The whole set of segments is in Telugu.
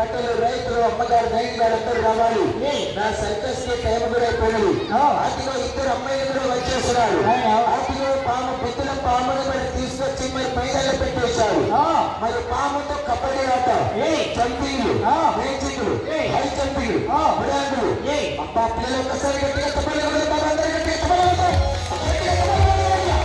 బట్టలు రైతులు అమ్మగారు నైన్ గారు అందరూ రావాలి నా సర్కస్ కి టైం కూడా అయిపోయినది అదిగో ఇద్దరు అమ్మాయిలు కూడా వచ్చేస్తున్నారు అదిగో పాము పెద్దల పామును మరి తీసుకొచ్చి మరి పైన పెట్టేశారు మరి పాముతో కబడ్డీ ఆట జంపింగ్లు మేజిక్లు హై జంపింగ్లు బ్రాండ్లు అబ్బా పిల్లలు ఒక్కసారి గట్టిగా చెప్పండి బాబా అందరూ గట్టిగా చెప్పండి బాబా. గట్టిగా చెప్పండి బాబా.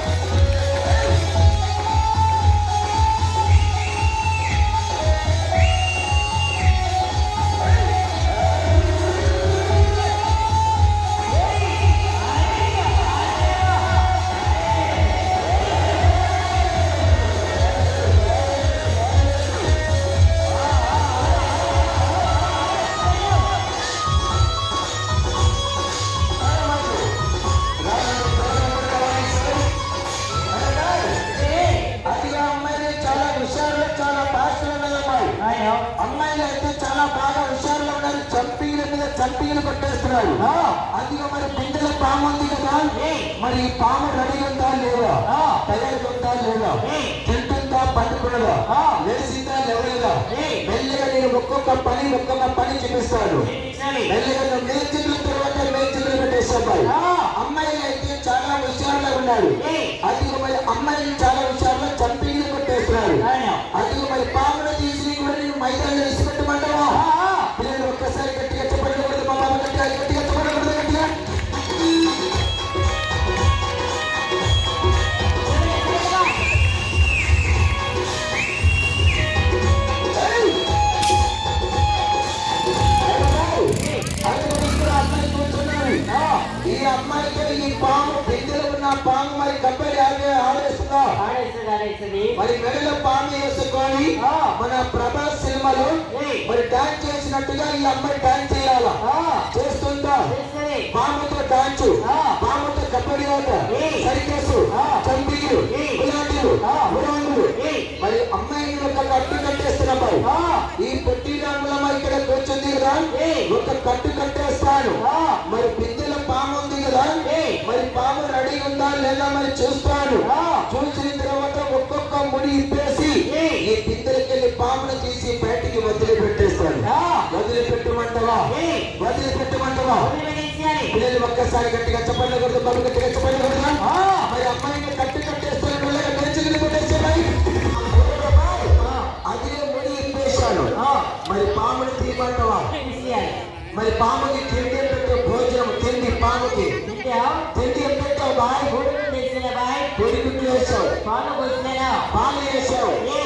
అదిగా అమ్మాయిలు చాలా హుషారులు చాలా భాషలు ఉన్నాయి అమ్మాయిలు అయితే చాలా బాగా హుషారులో ఉన్నారు చంపీల మీద చంపీలు కొట్టేస్తున్నారు అదిగా మరి పిందెల పాము ఉంది కదా మరి ఈ పాము రెడీ ఉందా లేదా తయారు ఉందా లేదా తింటుందా పండుకున్నదా లేచిందా లేవలేదా మెల్లగా నేను ఒక్కొక్క పని ఒక్కొక్క పని చూపిస్తాను మెల్లగా నువ్వు మేచికల తర్వాత మేచికలు పెట్టేస్తాయి అమ్మాయిలు అయితే చాలా హుషారులో ఉన్నారు అదిగో మరి అమ్మాయిలు చాలా హుషారులో చంపీలు కొట్టేస్తున్నారు అదిగో మరి పామును తీసి కూడా నేను మైదానంలో ఇసుపెట్టమంటావా పిల్లలు ఒక్కసారి గట్టిగా చెప్పకూడదు మా బాబు గట్టిగా గట్టిగా చెప్పకూడదు గట్టిగా ఏయ్! అదిగో ఇక్కడ అమ్మాయి కూర్చున్నారు. ఈ అమ్మాయితో ఈ పాము పెద్దలు ఉన్న పాము మరి కబడ్డీ ఆడే ఆడేస్తుందా మరి మెడలో పాము వేసుకొని మన ప్రభాస్ సినిమాలో మరి డాన్స్ చేసినట్టుగా ఈ అమ్మాయి డాన్స్ చేయాలా చేస్తుందా పాముతో డాన్స్ పాముతో కబడ్డీ ఆట సరికేసు చంపీలు గులాబీలు గురాంగులు మరి అమ్మాయిని ఒక కట్టు కట్టేస్తున్నాం ఈ పొట్టి రంగులమ్మ ఇక్కడ కూర్చుంది కదా ఒక కట్టు కట్టేస్తాను మరి బిందెల పాము ఉంది కదా మరి పాము రెడీ ఉందా లేదా మరి చూస్తాను చూసిన తర్వాత ఒక్కొక్క ముడి ఇప్పేసి ఈ బిందెలకెళ్ళి పామును తీసి బయటికి వదిలిపెట్టేస్తాను వదిలిపెట్టమంటవా వదిలిపెట్టమంటవా పిల్లలు ఒక్కసారి గట్టిగా చెప్పండి కొడుతు బాబు గట్టిగా చెప్పండి కొడుతున్నా మరి అమ్మాయిని కట్టు కట్టేస్తాను పిల్లలు పెంచుకుని పెట్టేస్తే మరి అదే ముడి ఇప్పేశాను మరి పాముని తీయమంటవా మరి పాముకి తిండి ఏం పెట్టావు భోజనం తిండి పాముకి తిండి ఏం పెట్టావు బాయ్ పొడి గుడ్లు వేసావు పాలు వేసావు